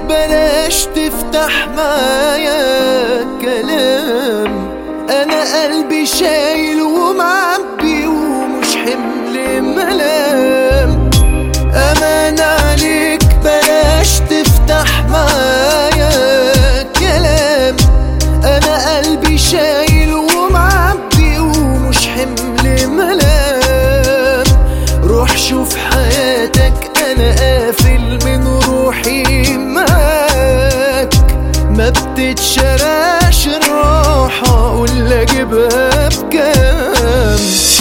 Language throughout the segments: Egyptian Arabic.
بلاش تفتح معايا كلام انا قلبي شايل ومعبي ومش حمل ملام امان عليك بلاش تفتح معايا كلام انا قلبي شايل ومعبي ومش حمل ملام روح شوف حياتك انا قافل من روحي معاك ما بتتشراش الراحة اقول اجيبها بكام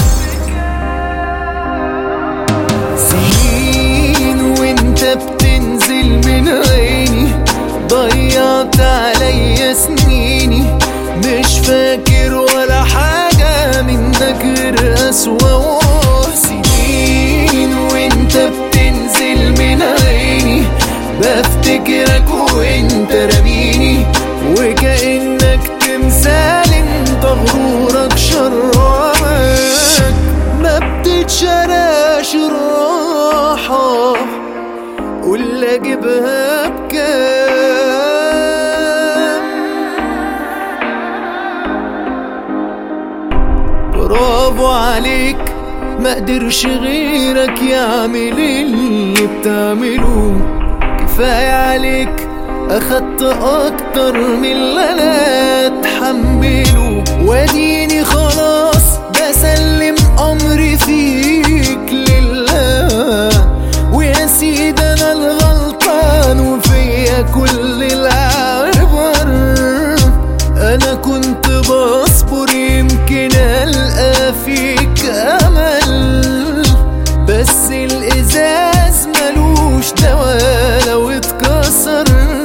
سنين وانت بتنزل من عيني ضيعت عليا سنيني مش فاكر ولا حاجة منك غير أسوأ سنين وانت بتنزل من عيني بفتكرك وانت رميني وكأنك تمثال انت غرورك شرعك ما بتتشراش الراحة قول اجيبها بكام برافو عليك ما قدرش غيرك يعمل اللي بتعمله كفاية عليك اخدت اكتر من اللي انا اتحمله واديني خلاص بسلم امري فيك لله ويا سيدي انا الغلطان وفيا كل العبر انا كنت بصبر يمكن القى فيك امل بس الازاز ملوش دوا لو اتكسر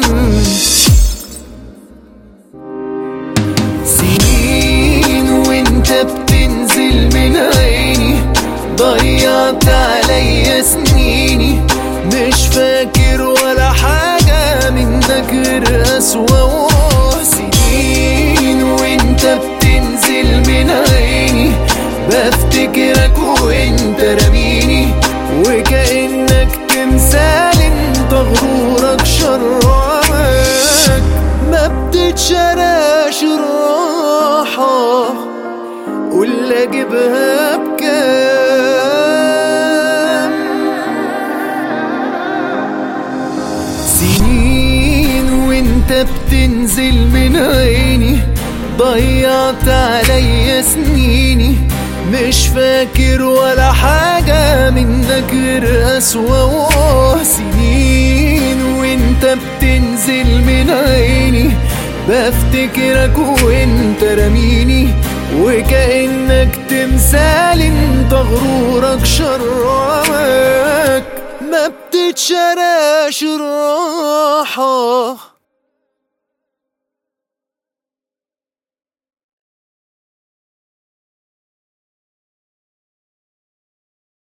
سنين وانت بتنزل من عيني ضيعت عليا سنيني مش فاكر ولا حاجة منك غير أسوأ سنين وانت بتنزل من عيني بفتكرك وانت رميني وكأنك تمثال انت غرورك شرعك ما بتتشراش الراحة قول اجيبها بكام سنين وانت بتنزل من عيني ضيعت عليا سنيني مش فاكر ولا حاجة منك غير أسوأ سنين وانت بتنزل من عيني بفتكرك وانت رميني وكأنك تمثال انت غرورك شرعك ما بتتشراش الراحة